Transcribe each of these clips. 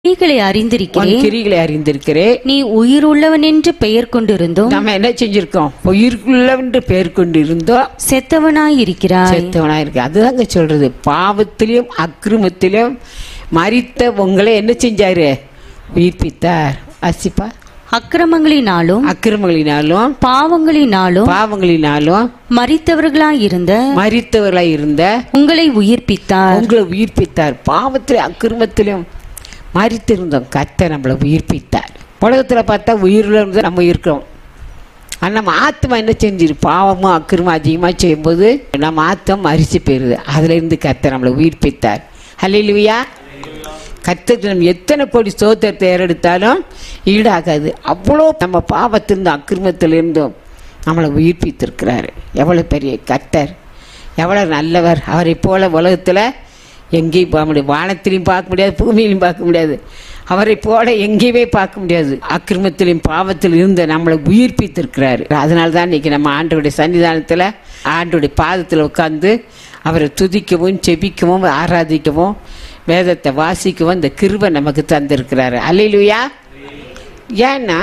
கிரிகளை உன் அறிந்திருக்கிறேன் கிரிகளை அறிந்திருக்கிறேன் நீ உயிருள்ளவன் என்று பெயர் கொண்டிருந்தும் நம்ம என்ன செஞ்சிருக்கோம் உயிருக்குள்ளவென்று பேர் கொண்டு இருந்தோம் செத்தவனாயிருக்கிறாய் செத்தவனா இருக்கு அதுதாங்க சொல்றது பாவத்திலும் அக்கிரமத்திலும் மரித்த உங்களை என்ன செஞ்சாரு உயிர்ப்பித்தார் அசிப்பா அக்கிரமங்களினாலும் அக்கிரமங்களினாலும் பாவங்களினாலும் பாவங்களினாலும் மரித்தவர்களாயிருந்த மரித்தவர்களாய் இருந்த உங்களை உயிர்ப்பித்தார் உங்களை உயிர்ப்பித்தார் பாவத்திலும் அக்கிரமத்திலும் மரித்திருந்தோம் கத்த நம்மளை உயிர்ப்பித்தார் உலகத்தில் பார்த்தா உயிரில் இருந்து நம்ம இருக்கிறோம் ஆனால் நம்ம ஆத்மா என்ன செஞ்சிரு பாவமும் அக்கிரமும் அதிகமாக செய்யும்போது நம்ம ஆத்தம் மரிச்சு போயிருது அதுல இருந்து கத்த நம்மளை உயிர்ப்பித்தார் ஹalleluya கத்துக்கு நம்ம எத்தனை கோடி சோத்திரத்தை ஏறெடுத்தாலும் ஈடாகாது அவ்வளோ நம்ம பாவத்திலிருந்து அக்கிரமத்திலிருந்தும் நம்மளை உயிர்ப்பித்திருக்கிறாரு எவ்வளோ பெரிய கத்தர் எவ்வளோ நல்லவர் அவரை போல உலகத்தில் எங்கேயும் போக முடியாது வானத்திலையும் பார்க்க முடியாது பூமியிலையும் பார்க்க முடியாது அவரை போல எங்கேயுமே பார்க்க முடியாது அக்கிரமத்திலையும் பாவத்தில் இருந்த நம்மளை உயிர்ப்பித்திருக்கிறாரு அதனால தான் இன்னைக்கு நம்ம ஆண்டோடைய சன்னிதானத்தில் ஆண்டோடைய பாதத்தில் உட்காந்து அவரை துதிக்கவும் செபிக்கவும் ஆராதிக்கவும் வேதத்தை வாசிக்கவும் இந்த கிருபை நமக்கு தந்திருக்கிறாரு அல்லையிலுயா ஏன்னா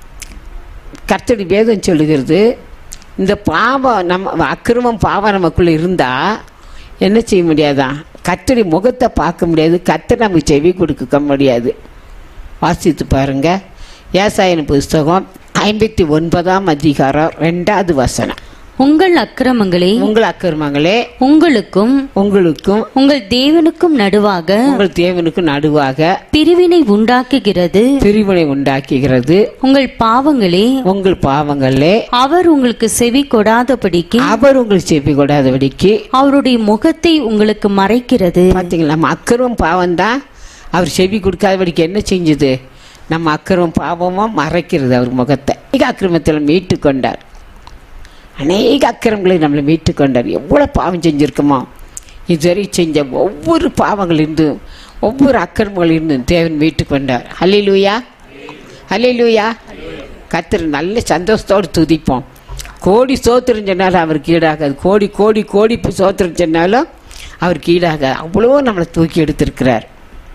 கர்த்தடி வேதம் சொல்லுகிறது இந்த பாவம் நம்ம அக்கிரமம் பாவம் நமக்குள்ள இருந்தா என்ன செய்ய முடியாதான் கர்த்தடி முகத்தை பார்க்க முடியாது கர்த்தர் நமக்கு செவி கொடுக்க முடியாது வாசித்து பாருங்க ஏசாயன புஸ்தகம் ஐம்பத்தி ஒன்பதாம் அதிகாரம் ரெண்டாவது வசனம் உங்கள் அக்கிரமங்களை உங்கள் அக்கிரமங்களே உங்களுக்கும் உங்களுக்கும் உங்கள் தேவனுக்கும் நடுவாக உங்கள் தேவனுக்கும் நடுவாக பிரிவினை உண்டாக்குகிறது பிரிவினை உண்டாக்குகிறது உங்கள் பாவங்களே உங்கள் பாவங்களே அவர் உங்களுக்கு செவி கொடாதபடிக்கு அவர் உங்கள் செவி கொடாதபடிக்கு அவருடைய முகத்தை உங்களுக்கு மறைக்கிறது பார்த்தீங்களா நம்ம அக்கறம் பாவம் தான் அவர் செவி கொடுக்காதபடிக்கு என்ன செஞ்சது நம்ம அக்கறம் பாவமும் மறைக்கிறது அவர் முகத்தை அநேக அக்கிரமத்தில் மீட்டு கொண்டார் அநேக அக்கிரமங்களை நம்மளை மீட்டு கொண்டார் எவ்வளோ பாவம் செஞ்சுருக்கோமோ இதுவரை செஞ்ச ஒவ்வொரு பாவங்களிலிருந்தும் ஒவ்வொரு அக்கிரமங்களிலிருந்தும் தேவன் மீட்டு கொண்டார் ஹல்லேலூயா ஹல்லேலூயா கத்தர் நல்ல சந்தோஷத்தோடு துதிப்போம் கோடி சோத்திரம் சொன்னாலும் அவருக்கு ஈடாகாது கோடி கோடி கோடி சோத்திரம் சொன்னாலும் அவருக்கு ஈடாகாது அவ்வளோ நம்மளை தூக்கி எடுத்திருக்கிறார்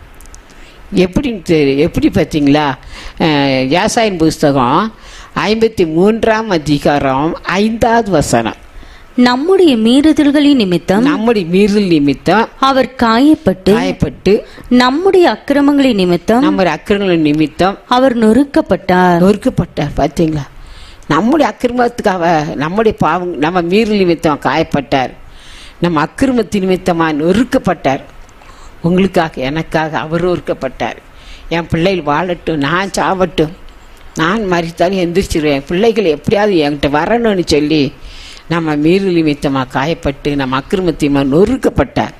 எப்படின்னு தெரி- எப்படி பார்த்தீங்களா அஹ், யாசாயின் புஸ்தகம் ஐம்பத்தி மூன்றாம் அதிகாரம் ஐந்தாவது வசனம் நம்முடைய மீறுதல்களின் நிமித்தம் நம்முடைய மீறல் நிமித்தம் அவர் காயப்பட்டு காயப்பட்டு நம்முடைய அக்கிரமங்களின் நிமித்தம் நம்ம அக்கிரங்கள் நிமித்தம் அவர் நொறுக்கப்பட்டார் நொறுக்கப்பட்டார் பார்த்தீங்களா நம்முடைய அக்கிரமத்துக்காக நம்முடைய பாவம் நம்ம மீறல் நிமித்தம் காயப்பட்டார் நம்ம அக்கிரமத்தின் நிமித்தமாக நொறுக்கப்பட்டார் உங்களுக்காக எனக்காக அவர் நொறுக்கப்பட்டார் என் பிள்ளைகள் வாழட்டும் நான் சாவட்டும் நான் மறித்தாலும் எந்திரிச்சிருவேன் என் பிள்ளைகள் எப்படியாவது என்கிட்ட வரணும்னு சொல்லி நம்ம மீறல் நிமித்தமாக காயப்பட்டு நம்ம அக்கிரமத்தியமாக நொறுக்கப்பட்டார்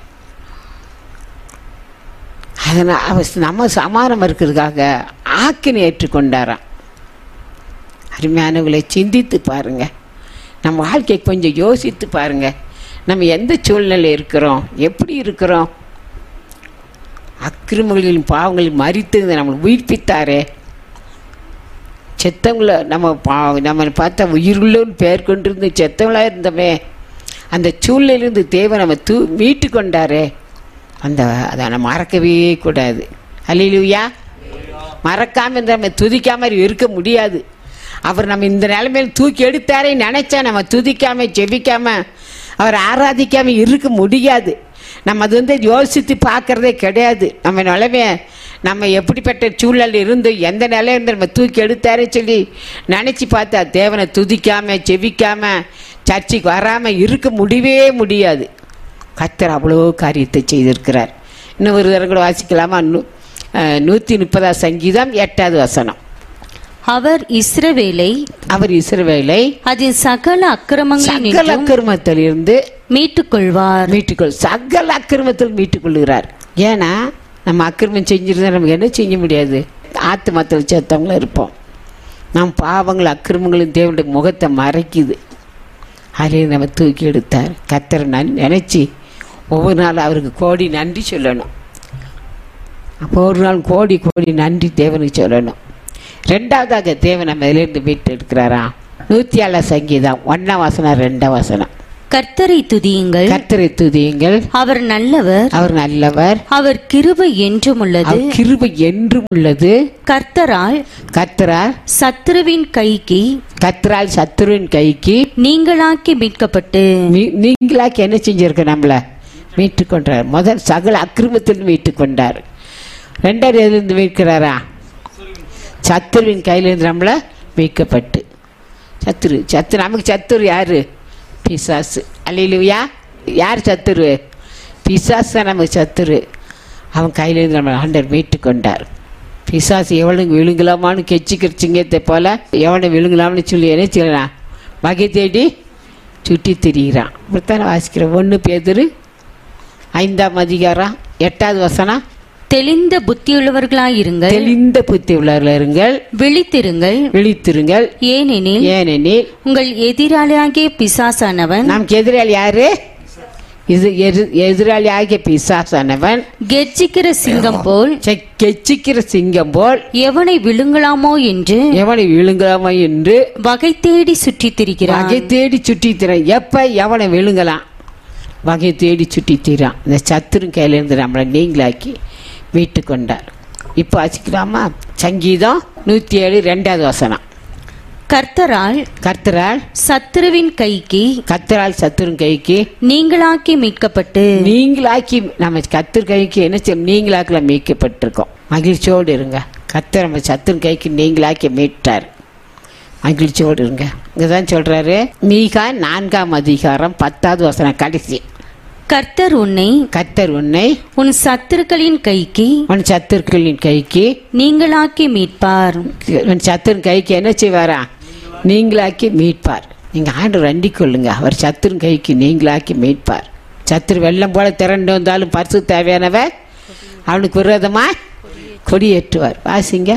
அதனால் அவர் நம்ம சமாதானம் இருக்கிறதுக்காக ஆக்கினை ஏற்றுக்கொண்டாராம் அருமையானவங்களை சிந்தித்து பாருங்க நம்ம வாழ்க்கையை கொஞ்சம் யோசித்து பாருங்க நம்ம எந்த சூழ்நிலை இருக்கிறோம் எப்படி இருக்கிறோம் அக்கிரமங்களின் பாவங்களில் மறித்து நம்மளை உயிர்ப்பித்தாரே செத்தவங்கள நம்ம பா நம்ம பார்த்தா உயிருள்ளோன்னு பேர் கொண்டிருந்து செத்தவங்களா இருந்தோமே அந்த சூழ்நிலையிலிருந்து தேவை நம்ம தூ மீட்டு கொண்டாரே அந்த அதை நம்ம மறக்கவே கூடாது அல்லையிலுயா மறக்காம இந்த நம்ம துதிக்காம இருக்க முடியாது அவர் நம்ம இந்த நிலைமையில் தூக்கி எடுத்தாரே நினைச்சா நம்ம துதிக்காம ஜெபிக்காம அவர் ஆராதிக்காம இருக்க முடியாது நம்ம அது வந்து யோசித்து பார்க்கறதே கிடையாது நம்ம நிலைமைய நம்ம எப்படிப்பட்ட சூழல் இருந்து எந்த நிலையில இருந்து நம்ம தூக்கி எடுத்தாரே சொல்லி நினச்சி பார்த்தா தேவனை துதிக்காம ஜெபிக்காம சர்ச்சைக்கு வராம இருக்க முடியவே முடியாது கத்தர் அவ்வளோ காரியத்தை செய்திருக்கிறார் இன்னும் ஒரு தரம் கூட வாசிக்கலாமா நூ அஹ், நூற்றி முப்பதாம் சங்கீதம் எட்டாவது வசனம் அவர் இஸ்ரவேலை அவர் இஸ்ரவேலை அதன் சகல அக்கிரமங்களில் சகல அக்கிரமத்திலிருந்து மீட்டுக் கொள்வார் மீட்டுக்கொள் சகல அக்கிரமத்தில் மீட்டுக்கொள்கிறார் ஏன்னா நம்ம அக்கிரமம் செஞ்சிருந்தா நமக்கு என்ன செய்ய முடியாது ஆத்துமத்தில் சேர்த்தவங்களும் இருப்போம் நம் பாவங்கள் அக்கிரமங்களும் தேவனுடைய முகத்தை மறைக்குது அதிலே நம்ம தூக்கி எடுத்தார் கத்தரை நன் நினச்சி ஒவ்வொரு நாள் அவருக்கு கோடி நன்றி சொல்லணும் அப்போ ஒரு நாள் கோடி கோடி நன்றி தேவனுக்கு சொல்லணும் ரெண்டாவதாக தேவன் நம்ம இதிலிருந்து மீட்டு எடுக்கிறாரா நூற்றி ஏழாம் சங்கீதம் ஒன்றாம் வசனம் ரெண்டாம் வசனம் கர்த்தரை துதியுங்கள் கர்த்தரை துதியுங்கள் அவர் நல்லவர் அவர் நல்லவர் அவர் கிருபை என்றும் உள்ளது அவர் கிருபை என்றும் உள்ளது கர்த்தரால் கர்த்தரால் சத்துருவின் கைக்கு கர்த்தரால் சத்துருவின் கைக்கு நீங்களாக்கி மீட்கப்பட்டு மீ- நீங்களாக்கி என்ன செஞ்சிருக்க நம்மள மீட்டு கொண்டார் முதல் சகல அக்கிரமத்தில் மீட்டு கொண்டார் ரெண்டாவது எதிலிருந்து மீட்கிறாரா சத்துருவின் கையிலிருந்து நம்மள மீட்கப்பட்டு சத்துரு சத்துரு நமக்கு சத்துரு யாரு பிசாசு அல்லையிலுயா யார் சத்துரு பிசாசு தான் நமக்கு சத்துரு அவன் கையிலிருந்து நம்ம ஆண்டர் மீட்டு கொண்டார் பிசாசு எவனுக்கு விழுங்கலாமான்னு கெச்சிக்கிற சிங்கத்தை போல எவனை விழுங்கலாம்னு சொல்லி என்ன செய்யலாம் வகை தேடி சுற்றி திரிகிறான் இப்படித்தானே வாசிக்கிறோம் ஒன்று பேதுரு ஐந்தாம் அதிகாரம் எட்டாவது வசனம் தெளிந்த புத்தியுள்ளவர்களாயிருங்கள் தெளிந்த புத்தி உள்ளவர்கள் இருங்கள் விழித்திருங்கள் விழித்திருங்கள் ஏனெனில் ஏனெனில் உங்கள் எதிராளியாகிய பிசாசானவன் நமக்கு எதிராளி யாரு இது எதிர்- எதிராளி ஆகிய பிசாசானவன் கெர்ச்சிக்கிற சிங்கம் போல் செ- கெச்சிக்கிற சிங்கம் போல் எவனை விழுங்கலாமோ என்று எவனை விழுங்கலாமா என்று வகை தேடி சுற்றித் திரிகிறான் வகை தேடி சுற்றி திறான் எப்ப எவனை விழுங்கலாம் வகை தேடி சுற்றி திறான் இந்த சத்துரும் கையிலிருந்து நம்மளை நீங்களாக்கி மீட்டு கொண்டார் இப்போ வாசிக்கலாமா சங்கீதம் நூற்றி ஏழு ரெண்டாவது வசனம் கர்த்தரால் கர்த்தரால் சத்துருவின் கைக்கு கர்த்தரால் சத்துரும் கைக்கு நீங்களாக்கி மீட்கப்பட்டு நீங்களாக்கி நம்ம கத்தர் கைக்கு என்ன செய்யும் நீங்களாக்கல மீட்கப்பட்டிருக்கோம் மகிழ்ச்சியோடு இருங்க கத்தர் நம்ம சத்துரு கைக்கு நீங்களாக்கி மீட்டார் மகிழ்ச்சியோடு இருங்க இங்கதான் சொல்றாரு மீகா நான்காம் அதிகாரம் பத்தாவது வசனம் கடைசி கர்த்தர் உன்னை கத்தர் உன்னை உன் சத்துருக்களின் கைக்கு உன் சத்துருக்களின் கைக்கு நீங்களாக்கி மீட்பார் உன் சத்துருன் கைக்கு என்ன செய்வாரா நீங்களாக்கி மீட்பார் நீங்க ஆண்டு ரண்டிக் கொள்ளுங்க அவர் சத்துருன் கைக்கு நீங்களாக்கி மீட்பார் சத்துரு வெள்ளம் போல திரண்டு வந்தாலும் பரிசு தேவையானவ அவனுக்கு விரோதமா கொடியேற்றுவார் வாசிங்க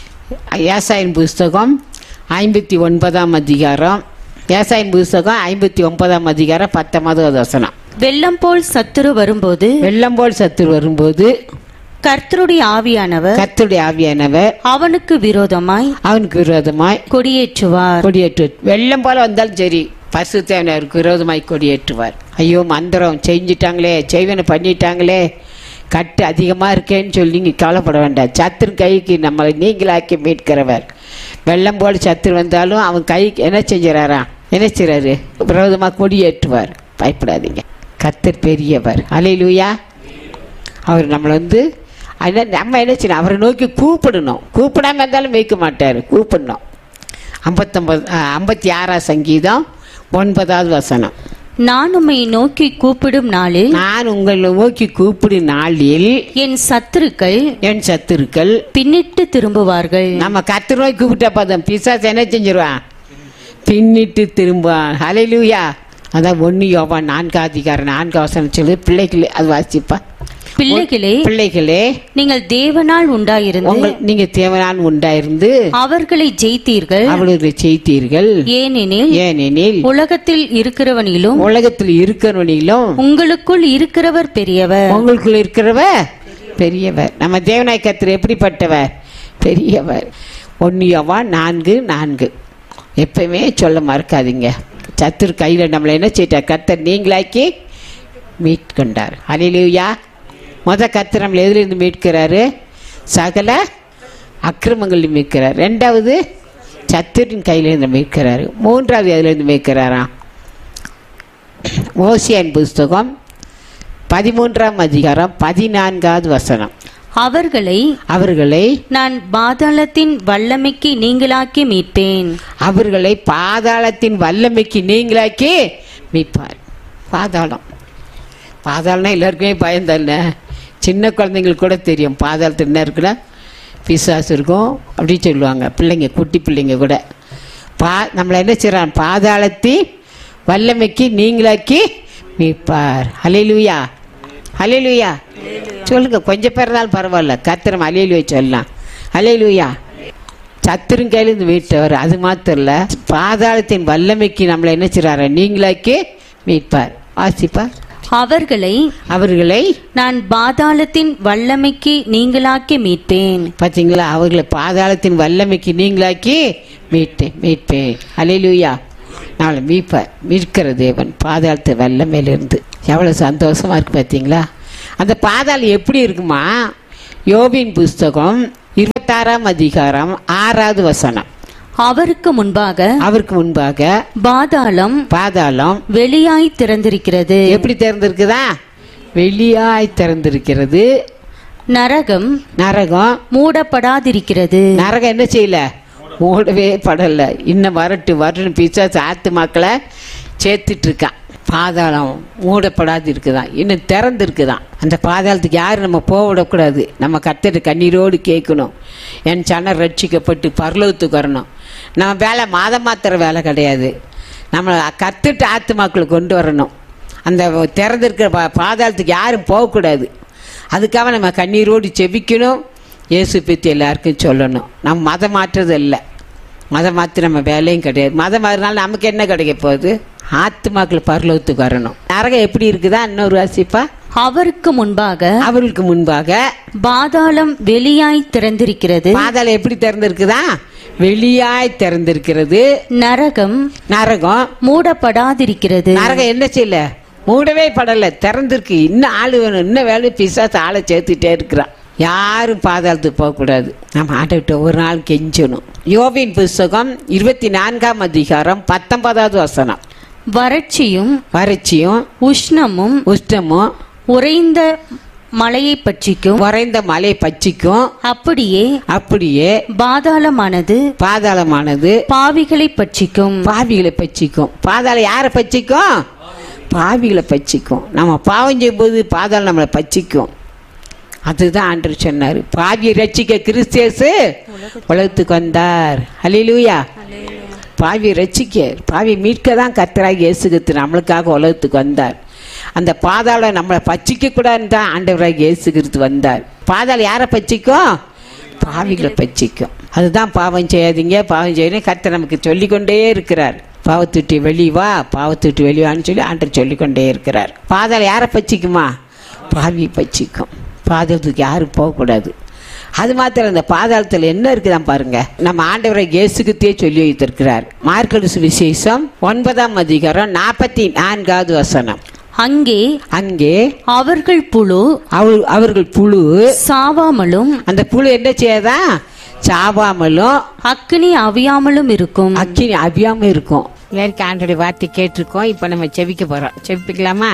ஏசாயின் புஸ்தகம் ஐம்பத்தி ஒன்பதாம் அதிகாரம் ஏசாயின் புஸ்தகம் ஐம்பத்தி ஒன்பதாம் அதிகாரம் பத்தொன்பதாவது வசனம் வெள்ளம் போல் சத்துரு வரும்போது வெள்ளம் போல் சத்துரு வரும்போது கர்த்தருடைய ஆவியானவர் கர்த்தருடைய ஆவியானவர் அவனுக்கு விரோதமாய் அவனுக்கு விரோதமாய் கொடியேற்றுவார் கொடியேற்று வெள்ளம் போல வந்தாலும் சரி பசு தேவனருக்கு விரோதமாய் கொடியேற்றுவார் ஐயோ மந்திரம் செஞ்சிட்டாங்களே செய்வனை பண்ணிட்டாங்களே கட்டு அதிகமாக இருக்கேன்னு சொல்லி நீங்கள் கவலைப்பட வேண்டாம் சத்துரு கைக்கு நம்மளை நீங்களாக்கி மீட்கிறவர் வெள்ளம் போல சத்துரு வந்தாலும் அவன் கைக்கு என்ன செஞ்சுறாரா என்ன செய்றாரு விரோதமாக கொடியேற்றுவார் பயப்படாதீங்க கர்த்தர் பெரியவர் அலையிலுயா அவர் நம்மளை வந்து அதனால நம்ம என்ன செய்யணும் அவரை நோக்கி கூப்பிடணும் கூப்பிடாம இருந்தாலும் வைக்க மாட்டார் கூப்பிடணும் ஐம்பத்தொம்பது ஐம்பத்தி ஆறாம் சங்கீதம் ஒன்பதாவது வசனம் நான் உம்மை நோக்கி கூப்பிடும் நாளில் நான் உங்களை நோக்கி கூப்பிடும் நாளில் என் சத்துருக்கள் என் சத்துருக்கள் பின்னிட்டு திரும்புவார்கள் நம்ம கத்து நோய் கூப்பிட்டா பார்த்தோம் பிசாசு என்ன செஞ்சிருவான் பின்னிட்டு திரும்புவான் ஹalleluya அதான் ஒன்று யோவான் நான்காம் அதிகாரம் நான்கு வசனம் சொல்லு பிள்ளைகளே அது வாசிப்பா பிள்ளைகளே பிள்ளைகளே நீங்கள் தேவனால் உண்டாயிருந்து உங்கள் நீங்க தேவனான் உண்டாயிருந்து அவர்களை ஜெயித்தீர்கள் அவளுக்கு செய்தீர்கள் ஏனெனில் ஏனெனில் உலகத்தில் இருக்கிறவனிலும் உலகத்தில் இருக்கிறவனிலும் உங்களுக்குள் இருக்கிறவர் பெரியவர் உங்களுக்குள்ள இருக்கிறவ பெரியவர் நம்ம தேவநாய் கத்தர் எப்படிப்பட்டவர் பெரியவர் ஒன்னியவா நான்கு நான்கு எப்பயுமே சொல்ல மறக்காதீங்க சத்துரு கையில் நம்மளை என்ன செய்யிட்டார் கத்தர் நீங்களாக்கி மீட்கொண்டார் அலிலுயா முத கத்தர் நம்மளை எதிலிருந்து மீட்கிறாரு சகல அக்கிரமங்களில் மீட்கிறார் ரெண்டாவது சத்துரின் கையிலிருந்து மீட்கிறாரு மூன்றாவது எதிலிருந்து மீட்கிறாராம் ஓசியன் புஸ்தகம் பதிமூன்றாம் அதிகாரம் பதினான்காவது வசனம் அவர்களை அவர்களை நான் பாதாளத்தின் வல்லமைக்கு நீங்களாக்கி மீட்பேன் அவர்களை பாதாளத்தின் வல்லமைக்கு நீங்களாக்கி மீட்பார் பாதாளம் பாதாளம்னா எல்லாருக்குமே பயந்தால சின்ன குழந்தைங்களுக்கு கூட தெரியும் பாதாளத்தில் என்ன இருக்குன்னா பிசாசு இருக்கும் அப்படி சொல்லுவாங்க பிள்ளைங்க குட்டி பிள்ளைங்க கூட பா நம்மளை என்ன செய்கிறான் பாதாளத்தின் வல்லமைக்கு நீங்களாக்கி மீட்பார் ஹalleluya ஹalleluya சொல்லுங்க கொஞ்சம் பேர் இருந்தாலும் பரவாயில்ல கத்திரம் அலையிலுயா சொல்லலாம் அலையிலுயா சத்துரும் கையிலிருந்து மீட்டவர் அது மாத்திரம் இல்ல பாதாளத்தின் வல்லமைக்கு நம்மளை என்ன செய்றாரு நீங்களாக்கி மீட்பார் வாசிப்பா அவர்களை அவர்களை நான் பாதாளத்தின் வல்லமைக்கு நீங்களாக்கி மீட்பேன் பார்த்தீங்களா அவர்களை பாதாளத்தின் வல்லமைக்கு நீங்களாக்கி மீட்டேன் மீட்பேன் அலையிலுயா நம்மளை மீட்பார் மீட்கிற தேவன் பாதாளத்து வெள்ளமேலிருந்து எவ்வளோ சந்தோஷமா இருக்கு பார்த்தீங்களா அந்த பாதாளம் எப்படி இருக்குமா யோபின் புஸ்தகம் இருபத்தாறாம் அதிகாரம் ஆறாவது வசனம் அவருக்கு முன்பாக அவருக்கு முன்பாக பாதாளம் பாதாளம் வெளியாய் திறந்திருக்கிறது எப்படி திறந்திருக்குதா வெளியாய் திறந்திருக்கிறது நரகம் நரகம் மூடப்படாதிருக்கிறது நரகம் என்ன செய்யல மூடவே படல இன்னும் வரட்டு வரட்டும் பிசாசு ஆத்து மக்களை சேர்த்துட்டு இருக்கான் பாதாளம் மூடப்படாது இருக்குதான் இன்னும் திறந்து இருக்குதான் அந்த பாதாளத்துக்கு யாரும் நம்ம போக விடக்கூடாது நம்ம கத்தட்டு கண்ணீரோடு கேட்கணும் என் சனம் ரட்சிக்கப்பட்டு பரலோகத்துக்கு வரணும் நம்ம வேலை மாதம் மாத்திர வேலை கிடையாது நம்மளை கத்துட்டு ஆத்து மக்களை கொண்டு வரணும் அந்த திறந்திருக்கிற பா பாதாளத்துக்கு யாரும் போகக்கூடாது அதுக்காக நம்ம கண்ணீரோடு செபிக்கணும் இயேசு பற்றி எல்லாருக்கும் சொல்லணும் நம்ம மதம் மாற்றுறது இல்லை மதம் மாற்றி நம்ம வேலையும் கிடையாது மதம் மாறினாலும் நமக்கு என்ன கிடைக்க போகுது ஆத்துமாக்கள் பரலோகத்துக்கு வரணும் நரகம் எப்படி இருக்குதா இன்னொரு வாசிப்பா அவருக்கு முன்பாக அவர்களுக்கு முன்பாக பாதாளம் வெளியாய் திறந்திருக்கிறது பாதாளம் எப்படி திறந்திருக்குதா வெளியாய் திறந்திருக்கிறது நரகம் நரகம் மூடப்படாதிருக்கிறது நரகம் என்ன செய்யல மூடவே படல திறந்திருக்கு இன்னும் ஆளு வேணும் இன்னும் வேலை பிசாசு ஆளை சேர்த்துட்டே இருக்கிறான் யாரும் பாதாளத்துக்கு போகக்கூடாது நம்ம ஆட்டவிட்ட ஒரு நாள் கெஞ்சணும் யோபின் புஸ்தகம் இருபத்தி நான்காம் அதிகாரம் பத்தொன்பதாவது வசனம் வறட்சியும் வறட்சியும் உஷ்ணமும் உஷ்டமும் உறைந்த மலையை பற்றிக்கும் குறைந்த மலை பச்சிக்கும் அப்படியே அப்படியே பாதாளமானது பாதாளமானது பாவிகளை பற்றிக்கும் பாவிகளை பச்சிக்கும் பாதாளம் யாரை பச்சிக்கும் பாவிகளை பச்சிக்கும் நம்ம பாவம் செய்யும்போது பாதாளம் நம்மளை பச்சிக்கும் அதுதான் ஆண்டவர் சொன்னார் பாவியை ரட்சிக்க கிறிஸ்தியஸு உலகத்துக்கு வந்தார் ஹalleluya பாவியை ரட்சிக்க பாவியை மீட்க தான் கத்தராகி இயேசுகித்து நம்மளுக்காக உலகத்துக்கு வந்தார் அந்த பாதாளம் நம்மளை பச்சிக்க கூடாதுன்னு தான் ஆண்டவராக இயேசுகித்து வந்தார் பாதாளம் யாரை பச்சிக்கும் பாவிகளை பச்சிக்கும் அதுதான் பாவம் செய்யாதீங்க பாவம் செய்யணும் கர்த்தர் நமக்கு சொல்லிக்கொண்டே இருக்கிறார் பாவத்துட்டு வெளி வா பாவத்துட்டு வெளிவான்னு சொல்லி ஆண்டர் சொல்லிக்கொண்டே இருக்கிறார் பாதாளம் யாரை பச்சிக்குமா பாவி பச்சிக்கும் பாதாளத்துக்கு யாரும் போகக்கூடாது அது மாத்திரம் இந்த பாதாளத்தில் என்ன இருக்குதான் பாருங்க நம்ம ஆண்டவரை இயேசுக்குத்தே சொல்லி வைத்திருக்கிறார் மார்க்கடு சுவிசேஷம் ஒன்பதாம் அதிகாரம் நாற்பத்தி நான்காவது வசனம் அங்கே அங்கே அவர்கள் புழு அவர் அவர்கள் புழு சாவாமலும் அந்த புழு என்ன செய்யாதா சாவாமலும் அக்கினி அவியாமலும் இருக்கும் அக்கினி அபியாம இருக்கும் எல்லாருக்கும் ஆண்டோடைய வார்த்தை கேட்டிருக்கோம் இப்போ நம்ம செவிக்க போறோம் செவிப்பிக்கலாமா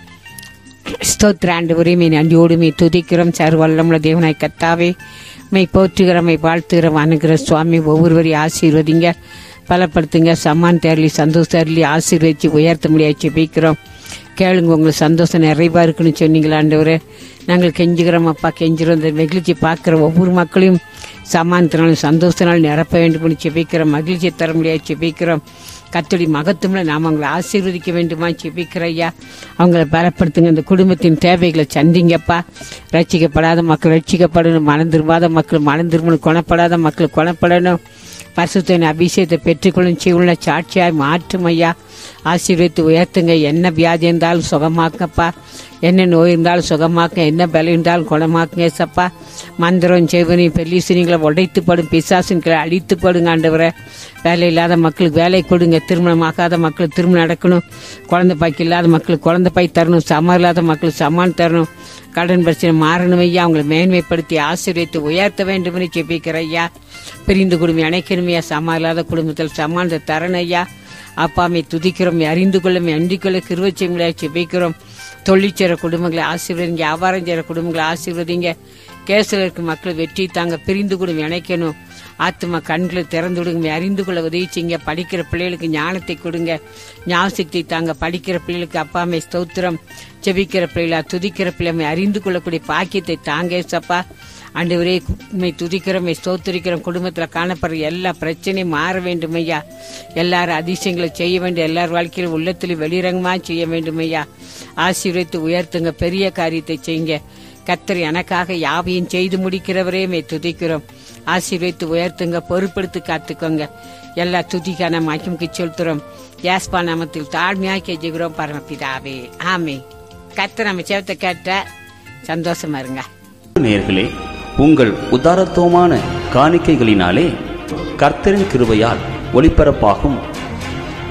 ஸ்தோத்திர ஆண்டு உரிமை நன்றியோடு மே துதிக்கிறோம் சர்வல்லமுள்ள தேவனாய் கத்தாவே மை போற்றுகிறோம் மை வாழ்த்துகிறோம் அணுகிற சுவாமி ஒவ்வொருவரையும் ஆசீர்வதிங்க பலப்படுத்துங்க சம்மான் தேரலி சந்தோஷ தேரலி ஆசீர்வதிச்சு உயர்த்த முடியாது செபிக்கிறோம் கேளுங்க உங்களுக்கு சந்தோஷம் நிறைவா இருக்குன்னு சொன்னீங்களா ஆண்டவரே நாங்கள் கெஞ்சுகிறோம் அப்பா கெஞ்சுறோம் இந்த மகிழ்ச்சி பார்க்குற ஒவ்வொரு மக்களையும் சமானத்தினாலும் சந்தோஷத்தினாலும் நிரப்ப வேண்டும் செபிக்கிறோம் மகிழ்ச்சியை தர முடியாது செபிக்கிறோம் கத்தடி மகத்துவம்ல நாம் அவங்களை ஆசீர்வதிக்க வேண்டுமா செபிக்கிற ஐயா அவங்கள பலப்படுத்துங்க இந்த குடும்பத்தின் தேவைகளை சந்திங்கப்பா ரட்சிக்கப்படாத மக்கள் ரட்சிக்கப்படணும் மனம் திரும்பாத மக்கள் மனம் திரும்பணும் குணப்படாத மக்கள் குணப்படணும் பரிசுத்தின் அபிஷேகத்தை பெற்றுக்கொள்ளும் செய்யுள்ள சாட்சியாய் மாற்றும் ஐயா ஆசீர்வதித்து உயர்த்துங்க என்ன வியாதி இருந்தாலும் சுகமாக்கப்பா என்ன நோய் இருந்தாலும் சுகமாக்க என்ன பலம் இருந்தாலும் குணமாக்குங்க ஏசப்பா மந்திரம் செவனி பெல்லிசினிகளை உடைத்து படும் பிசாசின்களை அழித்து படுங்க ஆண்டவரை வேலை இல்லாத மக்களுக்கு வேலை கொடுங்க திருமணமாகாத மக்களுக்கு திருமணம் நடக்கணும் குழந்தை பாய்க்கு இல்லாத மக்களுக்கு குழந்தை பாய் தரணும் சமம் இல்லாத மக்களுக்கு சமான் தரணும் கடன் பிரச்சனை மாறணும் ஐயா அவங்களை மேன்மைப்படுத்தி ஆசீர்வதித்து உயர்த்த வேண்டும் என்று ஜெபிக்கிற ஐயா பிரிந்து குடும்பம் அணைக்கணுமையா சமா இல்லாத குடும்பத்தில் சமானத்தை தரணும் ஐயா அப்பாமை துதிக்கிறோம் அறிந்து கொள்ளும் அண்டிக் கொள்ள கிருவச்சங்களை ஜெபிக்கிறோம் தொழிற்சேர குடும்பங்களை ஆசீர்வதிங்க வியாபாரம் செய்கிற குடும்பங்களை ஆசீர்வதிங்க கேசில் இருக்க மக்கள் வெற்றி தாங்க பிரிந்து குடும்பம் இணைக்கணும் ஆத்மா கண்களை திறந்து விடுங்க அறிந்து கொள்ள உதவி செய்யுங்க படிக்கிற பிள்ளைகளுக்கு ஞானத்தை கொடுங்க ஞாபகத்தை தாங்க படிக்கிற பிள்ளைகளுக்கு அப்பாமை ஸ்தோத்திரம் செபிக்கிற பிள்ளைகளா துதிக்கிற பிள்ளைமை அறிந்து கொள்ளக்கூடிய பாக்கியத்தை தாங்க சப்பா ஆண்டவரே உண்மை துதிக்கிறோம் ஸ்தோத்திரிக்கிறோம் குடும்பத்தில் காணப்படுற எல்லா பிரச்சனையும் மாற வேண்டும் ஐயா எல்லாரும் அதிசயங்களை செய்ய வேண்டும் எல்லார் வாழ்க்கையிலும் உள்ளத்தில் வெளிரங்கமா செய்ய வேண்டும் ஐயா ஆசீர்வதித்து உயர்த்துங்க பெரிய காரியத்தை செய்யுங்க கத்தர் எனக்காக யாவையும் செய்து முடிக்கிறவரே மே துதிக்கிறோம் ஆசீர்வதித்து உயர்த்துங்க பொறுப்படுத்தி காத்துக்கோங்க எல்லா துதிக்கான மகிமுக்கு செலுத்துறோம் யாஸ்பா நாமத்தில் தாழ்மையாக கெஞ்சுகிறோம் பரமபிதாவே ஆமே கத்தர் நம்ம சேவத்தை கேட்ட சந்தோஷமா இருங்க நேயர்களே உங்கள் உதாரத்துவமான காணிக்கைகளினாலே கர்த்தரின் கிருபையால் ஒளிபரப்பாகும்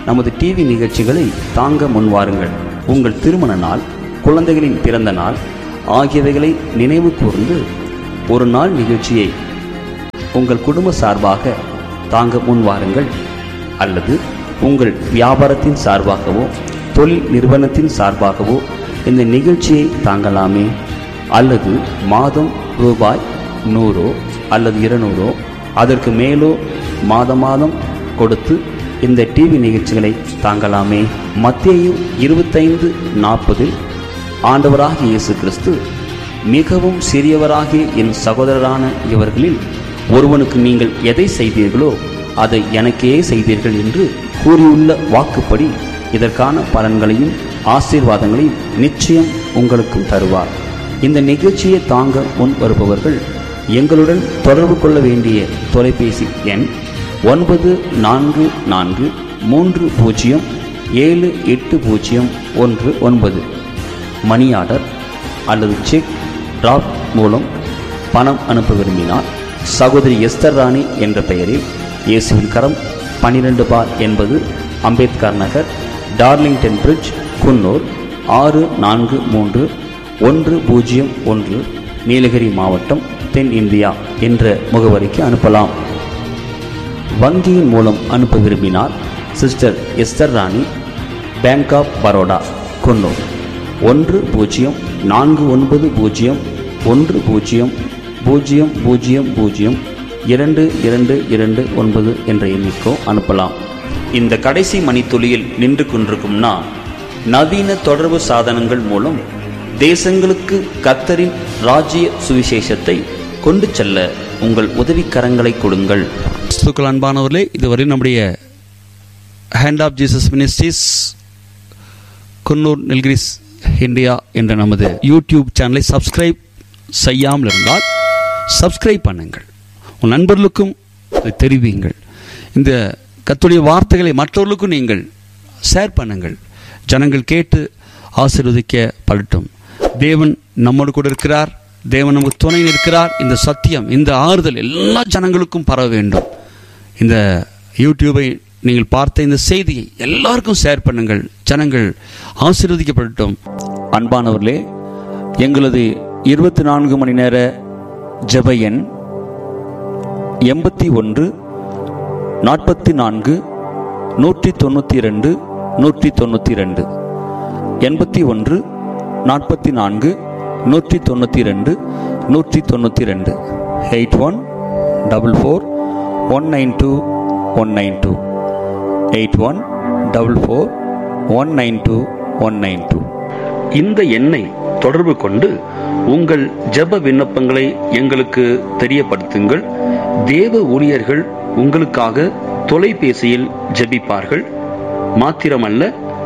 நமது டிவி நிகழ்ச்சிகளை தாங்க முன்வாருங்கள் உங்கள் திருமண நாள் குழந்தைகளின் பிறந்த நாள் ஆகியவைகளை நினைவு கூர்ந்து ஒரு நாள் நிகழ்ச்சியை உங்கள் குடும்ப சார்பாக தாங்க முன்வாருங்கள் அல்லது உங்கள் வியாபாரத்தின் சார்பாகவோ தொழில் நிறுவனத்தின் சார்பாகவோ இந்த நிகழ்ச்சியை தாங்கலாமே அல்லது மாதம் ரூபாய் நூறோ அல்லது இருநூறோ அதற்கு மேலோ மாத மாதம் கொடுத்து இந்த டிவி நிகழ்ச்சிகளை தாங்கலாமே மத்தேயு இருபத்தைந்து நாற்பதில் ஆண்டவராகிய இயேசு கிறிஸ்து மிகவும் சிறியவராகிய என் சகோதரரான இவர்களில் ஒருவனுக்கு நீங்கள் எதை செய்தீர்களோ அதை எனக்கே செய்தீர்கள் என்று கூறியுள்ள வாக்குப்படி இதற்கான பலன்களையும் ஆசீர்வாதங்களையும் நிச்சயம் உங்களுக்கும் தருவார் இந்த நிகழ்ச்சியை தாங்க முன் வருபவர்கள் எங்களுடன் தொடர்பு கொள்ள வேண்டிய தொலைபேசி எண் ஒன்பது நான்கு நான்கு மூன்று பூஜ்ஜியம் ஏழு எட்டு பூஜ்ஜியம் ஒன்று ஒன்பது மணி ஆர்டர் அல்லது செக் டிராப் மூலம் பணம் அனுப்ப விரும்பினால் சகோதரி எஸ்தர் ராணி என்ற பெயரில் இயேசுவின் கரம் பன்னிரண்டு பார் என்பது அம்பேத்கர் நகர் டார்லிங்டன் பிரிட்ஜ் குன்னூர் ஆறு நான்கு மூன்று ஒன்று பூஜ்ஜியம் ஒன்று நீலகிரி மாவட்டம் தென் இந்தியா என்ற முகவரிக்கு அனுப்பலாம் வங்கியின் மூலம் அனுப்ப விரும்பினால் sister Esther Rani bank of Baroda Coonoor ஒன்று பூஜ்ஜியம் நான்கு ஒன்பது பூஜ்ஜியம் ஒன்று பூஜ்ஜியம் பூஜ்ஜியம் பூஜ்ஜியம் பூஜ்ஜியம் இரண்டு இரண்டு இரண்டு ஒன்பது என்ற எண்ணிக்கோ அனுப்பலாம் இந்த கடைசி மணித்துளியில் நின்று கொண்டிருக்கும் நான் நவீன தொடர்பு சாதனங்கள் மூலம் தேசங்களுக்கு கத்தரின் ராஜ்ய சுவிசேஷத்தை கொண்டு செல்ல உங்கள் உதவிக்கரங்களை கொடுங்கள் கிறிஸ்துக்கள் அன்பானவர்களே இதுவரை நம்முடைய hand of Jesus ministries Coonoor Nilgiris India என்ற நமது யூடியூப் சேனலை சப்ஸ்கிரைப் செய்யாமல் இருந்தால் சப்ஸ்கிரைப் பண்ணுங்கள் உன் நண்பர்களுக்கும் இதை தெரிவியுங்கள் இந்த கத்துடைய வார்த்தைகளை மற்றவர்களுக்கும் நீங்கள் ஷேர் பண்ணுங்கள் ஜனங்கள் கேட்டு ஆசீர்வதிக்க படட்டும் தேவன் நம்மோடு கூட இருக்கிறார் தேவன் நமக்கு துணை இருக்கிறார் இந்த சத்தியம் இந்த ஆறுதல் எல்லா ஜனங்களுக்கும் பரவ வேண்டும் இந்த யூடியூபை நீங்கள் பார்த்த இந்த செய்தியை எல்லாருக்கும் ஷேர் பண்ணுங்கள் ஜனங்கள் ஆசீர்வதிக்கப்படட்டும் அன்பானவர்களே எங்களது இருபத்தி நான்கு மணி நேர ஜெப எண் எண்பத்தி ஒன்று நாற்பத்தி நான்கு நூற்றி தொண்ணூற்றி ரெண்டு நூற்றி தொண்ணூற்றி ரெண்டு எண்பத்தி ஒன்று நாற்பத்தி நான்கு நூற்றி தொண்ணூற்றி ரெண்டு நூற்றி தொண்ணூற்றி ரெண்டு eight one double four one nine two one nine two eight one double four one nine two one nine two இந்த எண்ணை தொடர்பு கொண்டு உங்கள் ஜெப விண்ணப்பங்களை எங்களுக்கு தெரியப்படுத்துங்கள் தேவ ஊழியர்கள் உங்களுக்காக தொலைபேசியில் ஜெபிப்பார்கள் மாத்திரமல்ல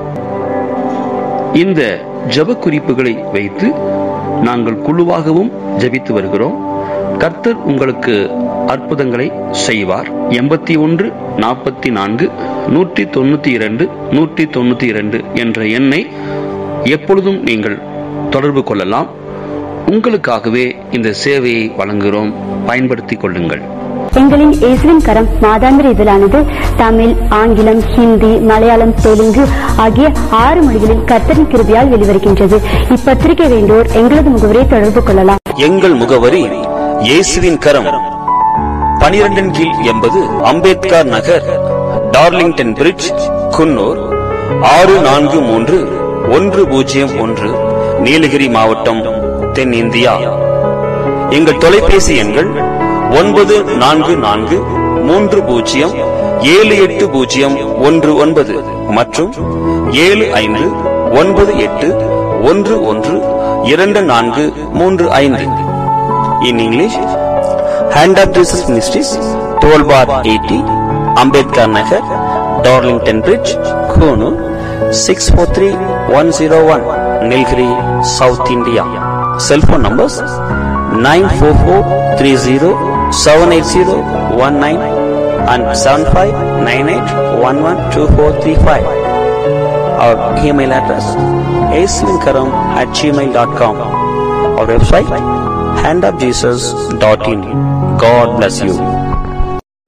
இந்த ஜெப குறிப்புகளை வைத்து நாங்கள் குழுவாகவும் ஜெபித்து வருகிறோம் கர்த்தர் உங்களுக்கு அற்புதங்களை செய்வார் எண்பத்தி ஒன்று நாற்பத்தி நான்கு நூற்றி தொண்ணூத்தி இரண்டு நூற்றி தொண்ணூத்தி இரண்டு என்ற எண்ணை எப்பொழுதும் நீங்கள் தொடர்பு கொள்ளலாம் உங்களுக்காகவே இந்த சேவையை வழங்குகிறோம் பயன்படுத்திக் கொள்ளுங்கள் எங்களின் இயேசுவின் கரம் மாதாந்திர இதழானது தமிழ் ஆங்கிலம் ஹிந்தி மலையாளம் தெலுங்கு ஆகிய ஆறு மொழிகளில் கர்த்தரின் கிருபையால் வெளிவருகின்றது இப்பத்திரிகை வேண்டோர் எங்களது முகவரை தொடர்பு கொள்ளலாம் எங்கள் முகவரி இயேசுவின் கரம் பனிரெண்டின் கீழ் எண்பது அம்பேத்கர் நகர் டார்லிங்டன் பிரிட்ஜ் குன்னூர் ஆறு நான்கு மூன்று ஒன்று பூஜ்ஜியம் ஒன்று நீலகிரி மாவட்டம் தென் இந்தியா எங்கள் தொலைபேசி எண்கள் ஒன்பது நான்கு நான்கு மூன்று பூஜ்ஜியம் ஏழு எட்டு பூஜ்ஜியம் ஒன்று ஒன்பது மற்றும் ஏழு ஐந்து ஒன்பது எட்டு ஒன்று ஒன்று இரண்டு நான்கு மூன்று ஐந்து in English hand of Jesus ministries twelve bar eighty Ambedkar Nagar Darlington bridge Coonoor six four three one zero one Nilgiri south India cellphone numbers nine four four three zero seven eight zero one nine and seven five nine eight one one two four three five our email address ஏசுவின்கரம் at Gmail dot com our website handofjesus.in. God bless you.